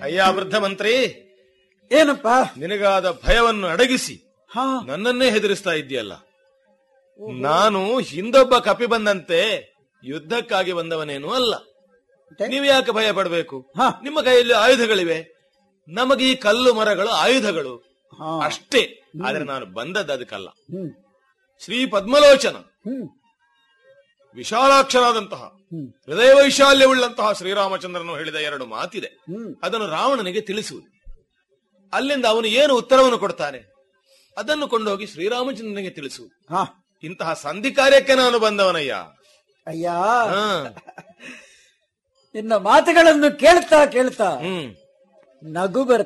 ಅಯ್ಯ ವೃದ್ಧ ಮಂತ್ರಿ ಏನಪ್ಪ ನಿನಗಾದ ಭಯವನ್ನು ಅಡಗಿಸಿ ಹಾ ನನ್ನನ್ನೇ ಹೆದರಿಸ್ತಾ ಇದ್ದೀಯಲ್ಲ ನಾನು ಹಿಂದೊಬ್ಬ ಕಪಿ ಬಂದಂತೆ ಯುದ್ಧಕ್ಕಾಗಿ ಬಂದವನೇನೂ ಅಲ್ಲ ಮತ್ತೆ? ನೀವು ಯಾಕೆ ಭಯ ಪಡಬೇಕು ಹಾ. ನಿಮ್ಮ ಕೈಯಲ್ಲಿ ಆಯುಧಗಳಿವೆ ನಮಗೆ ಈ ಕಲ್ಲು ಮರಗಳು ಆಯುಧಗಳು ಹಾ. ಅಷ್ಟೇ ಆದ್ರೆ ನಾನು ಬಂದದ್ದು ಅದಕ್ಕಲ್ಲ ಹ್ಮ್ ಶ್ರೀ ಪದ್ಮಲೋಚನ ಹ್ಮ್ ವಿಶಾಲಾಕ್ಷರಾದಂತಹ ಹ್ಮ್ ಹೃದಯ ವೈಶಾಲ್ಯವುಳ್ಳಂತಹ ಶ್ರೀರಾಮಚಂದ್ರನು ಹೇಳಿದ ಎರಡು ಮಾತಿದೆ ಹ್ಮ್ ಅದನ್ನು ರಾವಣನಿಗೆ ತಿಳಿಸುವುದು ಅಲ್ಲಿಂದ ಅವನು ಏನು ಉತ್ತರವನ್ನು ಕೊಡ್ತಾನೆ ಅದನ್ನು ಕೊಂಡೋಗಿ ಶ್ರೀರಾಮಚಂದ್ರನಿಗೆ ತಿಳಿಸುವುದು ಹಾ ಇಂತಹ ಸಂಧಿ ಕಾರ್ಯಕ್ಕೆ ನಾನು ಬಂದವನಯ್ಯ ಅಯ್ಯ ಹಾ. ನಿನ್ನ ಮಾತುಗಳನ್ನು ಕೇಳ್ತಾ ಕೇಳ್ತಾ ಹ್ಮ್ ನಗು ಬರ್ತಾ